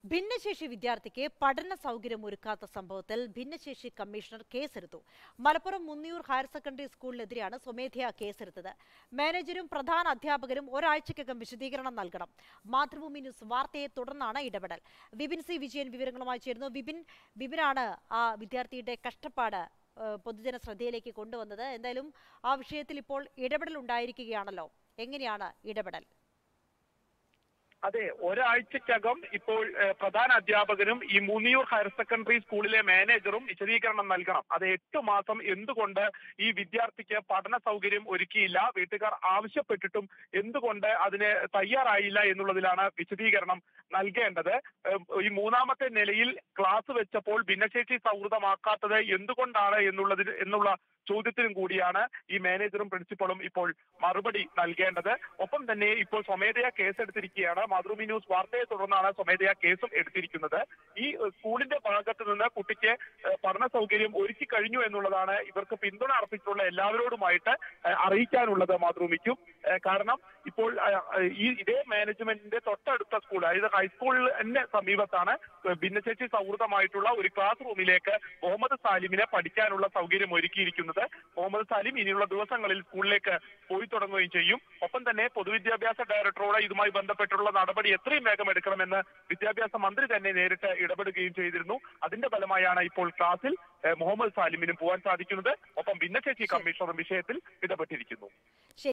ഭിന്നശേഷി വിദ്യാർത്ഥിക്ക് പഠന സൗകര്യം ഒരുക്കാത്ത സംഭവത്തിൽ ഭിന്നശേഷി കമ്മീഷണർ കേസെടുത്തു മലപ്പുറം മുന്നിയൂർ ഹയർ സെക്കൻഡറി സ്കൂളിനെതിരെയാണ് സ്വമേധയാ കേസെടുത്തത് മാനേജരും പ്രധാന അധ്യാപകരും ഒരാഴ്ചക്കകം വിശദീകരണം നൽകണം മാതൃഭൂമി ന്യൂസ് വാർത്തയെ തുടർന്നാണ് ഇടപെടൽ വിപിൻ സി വിജയൻ വിവരങ്ങളുമായി ചേരുന്നു വിപിൻ വിപിനാണ് ആ വിദ്യാർത്ഥിയുടെ കഷ്ടപ്പാട് ഏഹ്, പൊതുജന ശ്രദ്ധയിലേക്ക് കൊണ്ടുവന്നത് എന്തായാലും ആ വിഷയത്തിൽ ഇപ്പോൾ ഇടപെടൽ ഉണ്ടായിരിക്കുകയാണല്ലോ എങ്ങനെയാണ് ഇടപെടൽ അതെ ഒരാഴ്ചക്കകം ഇപ്പോൾ ഏഹ്, പ്രധാന അധ്യാപകനും ഈ മുന്നിയൂർ ഹയർ സെക്കൻഡറി സ്കൂളിലെ മാനേജറും വിശദീകരണം നൽകണം അത് എട്ട് മാസം എന്തുകൊണ്ട് ഈ വിദ്യാർത്ഥിക്ക് പഠന സൗകര്യം ഒരുക്കിയില്ല വീട്ടുകാർ ആവശ്യപ്പെട്ടിട്ടും എന്തുകൊണ്ട് അതിന് തയ്യാറായില്ല എന്നുള്ളതിലാണ് വിശദീകരണം നൽകേണ്ടത് ഏഹ്, ഈ മൂന്നാമത്തെ നിലയിൽ ക്ലാസ് വെച്ചപ്പോൾ ഭിന്നശേഷി സൗഹൃദമാക്കാത്തത് എന്തുകൊണ്ടാണ് എന്നുള്ളതിന് എന്നുള്ള ചോദ്യത്തിനും കൂടിയാണ് ഈ മാനേജറും പ്രിൻസിപ്പളും ഇപ്പോൾ മറുപടി നൽകേണ്ടത് ഒപ്പം തന്നെ ഇപ്പോൾ സ്വമേധയാ കേസെടുത്തിരിക്കുകയാണ് മാതൃഭൂമി ന്യൂസ് വാർത്തയെ തുടർന്നാണ് സ്വമേധയാ കേസും എടുത്തിരിക്കുന്നത് ഈ ഏഹ്, സ്കൂളിന്റെ ഭാഗത്ത് നിന്ന് കുട്ടിക്ക് ഏഹ്, പഠന സൗകര്യം ഒരുക്കി കഴിഞ്ഞു എന്നുള്ളതാണ് ഇവർക്ക് പിന്തുണ അർപ്പിച്ചിട്ടുള്ള എല്ലാവരോടുമായിട്ട് ഏഹ്, അറിയിക്കാനുള്ളത് മാതൃഭൂമിക്കും ഏഹ്, കാരണം ഇപ്പോൾ ഏഹ്, ഈ ഇതേ മാനേജ്മെന്റിന്റെ തൊട്ടടുത്ത സ്കൂൾ അതായത് ഹൈസ്കൂളിന് സമീപത്താണ് ഭിന്നശേഷി സൗഹൃദമായിട്ടുള്ള ഒരു ക്ലാസ് റൂമിലേക്ക് മുഹമ്മദ് സാലിമിനെ പഠിക്കാനുള്ള സൗകര്യം ഒരുക്കിയിരിക്കുന്നത് മുഹമ്മദ് സാലിം ഇനിയുള്ള ദിവസങ്ങളിൽ സ്കൂളിലേക്ക് പോയി തുടങ്ങുകയും ചെയ്യും ഒപ്പം തന്നെ പൊതുവിദ്യാഭ്യാസ ഡയറക്ടറോട് ഇതുമായി ബന്ധപ്പെട്ടുള്ള നടപടി എത്രയും വേഗം എടുക്കണമെന്ന് വിദ്യാഭ്യാസ മന്ത്രി തന്നെ നേരിട്ട് ഇടപെടുകയും ചെയ്തിരുന്നു അതിന്റെ ഫലമായാണ് ഇപ്പോൾ ക്ലാസ്സിൽ ഏഹ്, മുഹമ്മദ് സാലിമിനും പോകാൻ സാധിക്കുന്നത് ഒപ്പം ഭിന്നശേഷി കമ്മീഷണറും വിഷയത്തിൽ ഇടപെട്ടിരിക്കുന്നു